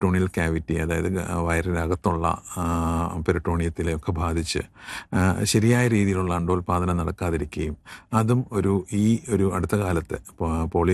peritoneal cavity അതായത് ഗ- വയറിനകത്തുള്ള ആ, പെരിട്ടോണിയത്തിലൊക്കെ ബാധിച്ച് ആ, ശരിയായ രീതിയിലുള്ള അണ്ടോൽപാദനം നടക്കാതിരിക്കുകയും അതും ഒരു ഈ ഒരു അടുത്ത കാലത്ത് പോ- പോളി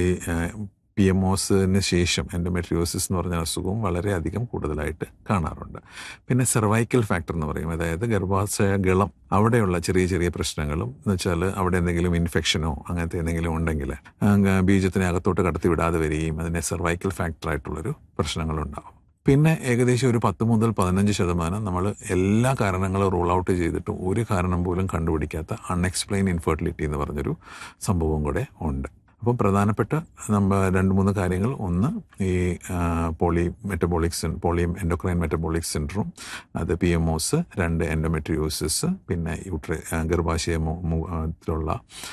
പി എം ഒസിന് ശേഷം എൻഡോമെട്രിയോസിസ് എന്ന് പറഞ്ഞ അസുഖവും വളരെയധികം കൂടുതലായിട്ട് കാണാറുണ്ട് പിന്നെ സെർവൈക്കൽ ഫാക്ടർ എന്ന് പറയും അതായത് ഗർഭാശയ ഗളം അവിടെയുള്ള ചെറിയ ചെറിയ പ്രശ്നങ്ങളും എന്ന് വെച്ചാൽ അവിടെ എന്തെങ്കിലും ഇൻഫെക്ഷനോ അങ്ങനത്തെ എന്തെങ്കിലും ഉണ്ടെങ്കിൽ അങ്ങ് ബീജത്തിനെ അകത്തോട്ട് കടത്തി വിടാതെ വരികയും അതിനെ സെർവൈക്കൽ ഫാക്ടറായിട്ടുള്ളൊരു പ്രശ്നങ്ങളുണ്ടാവും പിന്നെ ഏകദേശം ഒരു പത്ത് മുതൽ പതിനഞ്ച് ശതമാനം നമ്മൾ എല്ലാ കാരണങ്ങളും റൂൾ ഔട്ട് ചെയ്തിട്ടും ഒരു കാരണം പോലും കണ്ടുപിടിക്കാത്ത അൺഎക്സ്പ്ലെയിൻ ഇൻഫെർട്ടിലിറ്റി എന്ന് പറഞ്ഞൊരു സംഭവം കൂടെ ഉണ്ട് അപ്പം പ്രധാനപ്പെട്ട നമ്മൾ രണ്ട് മൂന്ന് കാര്യങ്ങൾ ഒന്ന് ഈ ആ, poly metabolic syn poly endocrine metabolic syndrome അത് പി എം ഒസ് രണ്ട് എൻഡോമെട്രിയോസിസ് പിന്നെ യൂട്രി ഗർഭാശയ മു- മു- ആ, ത്തിലുള്ള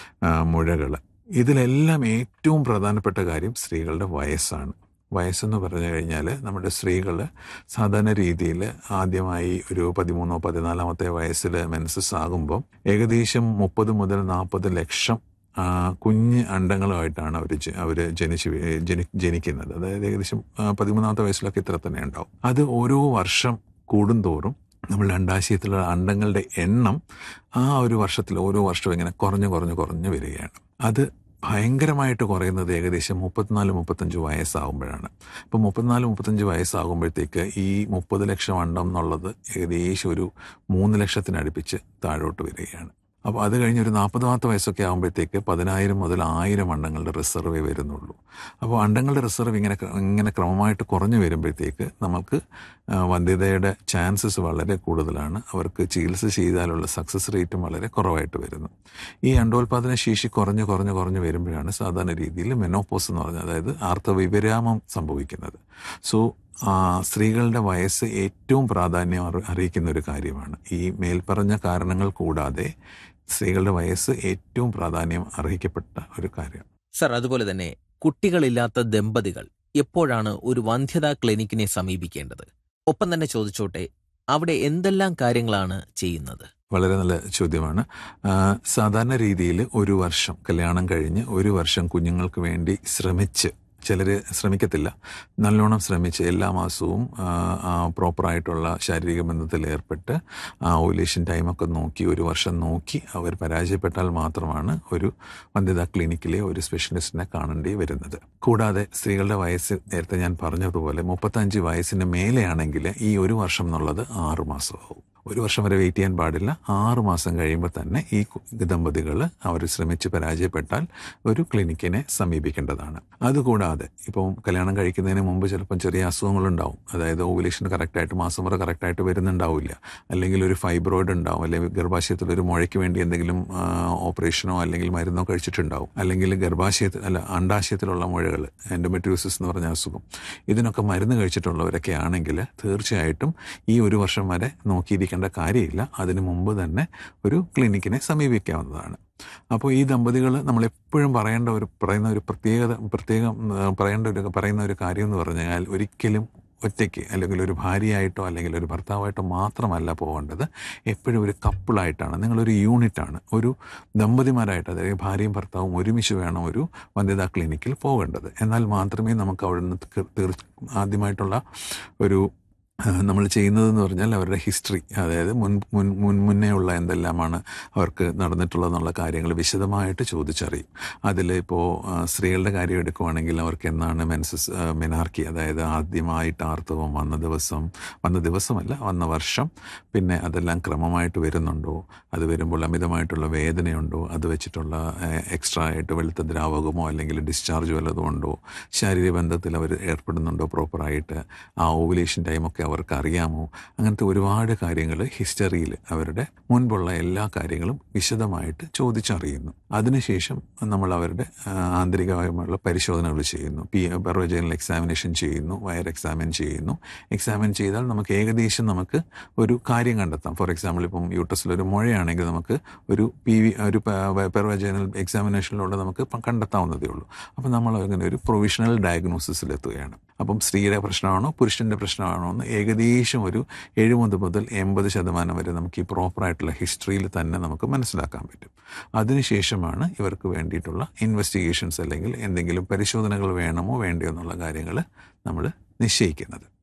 മുഴകൾ ഇതിലെല്ലാം ഏറ്റവും പ്രധാനപ്പെട്ട കാര്യം സ്ത്രീകളുടെ വയസ്സാണ് വയസ്സെന്ന് പറഞ്ഞു കഴിഞ്ഞാൽ നമ്മുടെ സ്ത്രീകൾ സാധാരണ രീതിയിൽ ആദ്യമായി ഒരു പതിമൂന്നോ പതിനാലാമത്തെ വയസ്സിൽ മെൻസസ് ആകുമ്പോൾ ഏകദേശം മുപ്പത് മുതൽ നാൽപ്പത് ലക്ഷം ആ, കുഞ്ഞ് അണ്ടങ്ങളുമായിട്ടാണ് അവർ അവർ ജനിച്ച് വീ- ജനി ജനിക്കുന്നത് അതായത് ഏകദേശം ആ, പതിമൂന്നാമത്തെ വയസ്സിലൊക്കെ ഇത്ര തന്നെ ഉണ്ടാവും അത് ഓരോ വർഷം കൂടുന്തോറും നമ്മൾ അണ്ടാശയത്തിലുള്ള അണ്ടങ്ങളുടെ എണ്ണം ആ ഒരു വർഷത്തിൽ ഓരോ വർഷവും ഇങ്ങനെ കുറഞ്ഞു കുറഞ്ഞു കുറഞ്ഞു വരികയാണ് അത് ഭയങ്കരമായിട്ട് കുറയുന്നത് ഏകദേശം മുപ്പത്തിനാല് മുപ്പത്തഞ്ച് വയസ്സാകുമ്പോഴാണ് അപ്പോൾ മുപ്പത്തിനാല് മുപ്പത്തഞ്ച് വയസ്സാകുമ്പോഴത്തേക്ക് ഈ മുപ്പത് ലക്ഷം അണ്ടം എന്നുള്ളത് ഏകദേശം ഒരു മൂന്ന് ലക്ഷത്തിനടുപ്പിച്ച് താഴോട്ട് വരികയാണ് അപ്പോൾ അത് കഴിഞ്ഞ് ഒരു നാൽപ്പതാമത്തെ വയസ്സൊക്കെ ആകുമ്പോഴത്തേക്ക് പതിനായിരം മുതൽ ആയിരം അണ്ടങ്ങളുടെ റിസർവേ വരുന്നുള്ളൂ അപ്പോൾ അണ്ടങ്ങളുടെ റിസർവ് ഇങ്ങനെ ക്ര- ഇങ്ങനെ ക്രമമായിട്ട് കുറഞ്ഞു വരുമ്പോഴത്തേക്ക് നമുക്ക് ആ, വന്ധ്യതയുടെ ചാൻസസ് വളരെ കൂടുതലാണ് അവർക്ക് ചികിത്സ ചെയ്താലുള്ള സക്സസ് റേറ്റും വളരെ കുറവായിട്ട് വരുന്നു ഈ അണ്ടോൽപാദന ശേഷി കുറഞ്ഞ് കുറഞ്ഞ് കുറഞ്ഞ് വരുമ്പോഴാണ് സാധാരണ രീതിയിൽ മെനോപോസ് എന്ന് പറഞ്ഞത് അതായത് ആർത്തവിപരാമം സംഭവിക്കുന്നത് സോ സ്ത്രീകളുടെ വയസ്സ് ഏറ്റവും പ്രാധാന്യം അറി- അറിയിക്കുന്ന ഒരു കാര്യമാണ് ഈ മേൽപ്പറഞ്ഞ കാരണങ്ങൾ കൂടാതെ സ്ത്രീകളുടെ വയസ്സ് ഏറ്റവും പ്രാധാന്യം അർഹിക്കപ്പെട്ട ഒരു കാര്യം സർ അതുപോലെ തന്നെ കുട്ടികളില്ലാത്ത ദമ്പതികൾ എപ്പോഴാണ് ഒരു വന്ധ്യതാ ക്ലിനിക്കിനെ സമീപിക്കേണ്ടത് ഒപ്പം തന്നെ ചോദിച്ചോട്ടെ അവിടെ എന്തെല്ലാം കാര്യങ്ങളാണ് ചെയ്യുന്നത് വളരെ നല്ല ചോദ്യമാണ് ആ, സാധാരണ രീതിയിൽ ഒരു വർഷം കല്യാണം കഴിഞ്ഞ് ഒരു വർഷം കുഞ്ഞുങ്ങൾക്ക് വേണ്ടി ശ്രമിച്ച് ചിലർ ശ്രമിക്കത്തില്ല നല്ലോണം ശ്രമിച്ച് എല്ലാ മാസവും ആ, ആ, പ്രോപ്പറായിട്ടുള്ള ശാരീരിക ബന്ധത്തിൽ ഏർപ്പെട്ട് ആ ഓവുലേഷൻ ടൈമൊക്കെ നോക്കി ഒരു വർഷം നോക്കി അവർ പരാജയപ്പെട്ടാൽ മാത്രമാണ് ഒരു വന്ധ്യതാ ക്ലിനിക്കിലെ ഒരു സ്പെഷ്യലിസ്റ്റിനെ കാണേണ്ടി വരുന്നത് കൂടാതെ സ്ത്രീകളുടെ വയസ്സ് നേരത്തെ ഞാൻ പറഞ്ഞതുപോലെ മുപ്പത്തഞ്ച് വയസ്സിന് മേലെയാണെങ്കിൽ ഈ ഒരു വർഷം എന്നുള്ളത് ആറ് മാസമാവും ഒരു വർഷം വരെ വെയിറ്റ് ചെയ്യാൻ പാടില്ല ആറ് മാസം കഴിയുമ്പോൾ തന്നെ ഈ ദമ്പതികൾ അവർ ശ്രമിച്ച് പരാജയപ്പെട്ടാൽ ഒരു ക്ലിനിക്കിനെ സമീപിക്കേണ്ടതാണ് അതുകൂടാതെ ഇപ്പം കല്യാണം കഴിക്കുന്നതിന് മുമ്പ് ചിലപ്പം ചെറിയ അസുഖങ്ങളുണ്ടാവും അതായത് ഓവുലേഷൻ കറക്റ്റായിട്ട് മാസം വരെ കറക്റ്റായിട്ട് വരുന്നുണ്ടാവില്ല അല്ലെങ്കിൽ ഒരു ഫൈബ്രോയിഡ് ഉണ്ടാവും അല്ലെങ്കിൽ ഗർഭാശയത്തിൽ ഒരു മുഴയ്ക്ക് വേണ്ടി എന്തെങ്കിലും ആ, ഓപ്പറേഷനോ അല്ലെങ്കിൽ മരുന്നോ കഴിച്ചിട്ടുണ്ടാവും അല്ലെങ്കിൽ ഗർഭാശയത്തിൽ അല്ല അണ്ടാശയത്തിലുള്ള മുഴകൾ എൻഡോമെട്രിയോസിസ് എന്ന് പറഞ്ഞ അസുഖം ഇതിനൊക്കെ മരുന്ന് കഴിച്ചിട്ടുള്ളവരൊക്കെ ആണെങ്കിൽ തീർച്ചയായിട്ടും ഈ ഒരു വർഷം വരെ നോക്കിയിരിക്കേണ്ട കാര്യമില്ല അതിനു മുമ്പ് തന്നെ ഒരു ക്ലിനിക്കിനെ സമീപിക്കാവുന്നതാണ് അപ്പോൾ ഈ ദമ്പതികൾ നമ്മൾ എപ്പോഴും പറയേണ്ട ഒരു പറയുന്ന ഒരു പ്രത്യേകത പ്രത്യേകം ആ, പറയേണ്ട ഒരു പറയുന്ന ഒരു കാര്യം എന്ന് പറഞ്ഞു കഴിഞ്ഞാൽ ഒരിക്കലും ഒറ്റയ്ക്ക് അല്ലെങ്കിൽ ഒരു ഭാര്യയായിട്ടോ അല്ലെങ്കിൽ ഒരു ഭർത്താവായിട്ടോ മാത്രമല്ല പോകേണ്ടത് എപ്പോഴും ഒരു കപ്പിളായിട്ടാണ് നിങ്ങളൊരു യൂണിറ്റാണ് ഒരു ദമ്പതിമാരായിട്ട് അതായത് ഭാര്യയും ഭർത്താവും ഒരുമിച്ച് വേണം ഒരു വന്ധ്യതാ ക്ലിനിക്കിൽ പോകേണ്ടത് എന്നാൽ മാത്രമേ നമുക്ക് അവിടെ നിന്ന് തീർ- തീർ- ആദ്യമായിട്ടുള്ള ഒരു ആ, നമ്മൾ ചെയ്യുന്നതെന്ന് പറഞ്ഞാൽ അവരുടെ ഹിസ്റ്ററി അതായത് മുൻ മുൻ മുൻ മുന്നേ ഉള്ള എന്തെല്ലാമാണ് അവർക്ക് നടന്നിട്ടുള്ളതെന്നുള്ള കാര്യങ്ങൾ വിശദമായിട്ട് ചോദിച്ചറിയും അതിൽ ഇപ്പോൾ സ്ത്രീകളുടെ കാര്യം എടുക്കുവാണെങ്കിൽ അവർക്ക് എന്നാണ് മെൻസസ് മെനാർക്കി അതായത് ആദ്യമായിട്ട് ആർത്തവം വന്ന ദിവസം വന്ന ദിവസമല്ല വന്ന വർഷം പിന്നെ അതെല്ലാം ക്രമമായിട്ട് വരുന്നുണ്ടോ അത് വരുമ്പോൾ അമിതമായിട്ടുള്ള വേദനയുണ്ടോ അത് വെച്ചിട്ടുള്ള എക്സ്ട്രാ ആയിട്ട് വെളുത്ത ദ്രാവകമോ അല്ലെങ്കിൽ ഡിസ്ചാർജ് വല്ലതും ഉണ്ടോ ശാരീരിക ബന്ധത്തിൽ അവർ ഏർപ്പെടുന്നുണ്ടോ പ്രോപ്പറായിട്ട് ആ ഓവുലേഷൻ ടൈമൊക്കെ അവർക്ക് അറിയാമോ അങ്ങനത്തെ ഒരുപാട് കാര്യങ്ങൾ ഹിസ്റ്ററിയിൽ അവരുടെ മുൻപുള്ള എല്ലാ കാര്യങ്ങളും വിശദമായിട്ട് ചോദിച്ചറിയുന്നു അതിനുശേഷം നമ്മൾ അവരുടെ ആ, ആന്തരികമായുള്ള പരിശോധനകൾ ചെയ്യുന്നു പി പെർവജനൽ എക്സാമിനേഷൻ ചെയ്യുന്നു വയർ എക്സാമിൻ ചെയ്യുന്നു എക്സാമിൻ ചെയ്താൽ നമുക്ക് ഏകദേശം നമുക്ക് ഒരു കാര്യം കണ്ടെത്താം ഫോർ എക്സാമ്പിൾ ഇപ്പം യൂട്ടസിൽ ഒരു മുഴയാണെങ്കിൽ നമുക്ക് ഒരു പി വി ഒരു പെർവജനൽ എക്സാമിനേഷനിലൂടെ നമുക്ക് ഇപ്പം കണ്ടെത്താവുന്നതേ ഉള്ളൂ അപ്പം നമ്മൾ അങ്ങനെ ഒരു പ്രൊവിഷണൽ ഡയഗ്നോസിസിലെത്തുകയാണ് അപ്പം സ്ത്രീയുടെ പ്രശ്നമാണോ പുരുഷൻ്റെ പ്രശ്നമാണോ എന്ന് ഏകദേശം ഒരു എഴുപത് മുതൽ എൺപത് ശതമാനം വരെ നമുക്ക് ഈ പ്രോപ്പറായിട്ടുള്ള ഹിസ്റ്ററിയിൽ തന്നെ നമുക്ക് മനസ്സിലാക്കാൻ പറ്റും അതിനുശേഷമാണ് ഇവർക്ക് വേണ്ടിയിട്ടുള്ള ഇൻവെസ്റ്റിഗേഷൻസ് അല്ലെങ്കിൽ എന്തെങ്കിലും പരിശോധനകൾ വേണമോ വേണ്ടയോ എന്നുള്ള കാര്യങ്ങൾ നമ്മൾ നിശ്ചയിക്കുന്നത്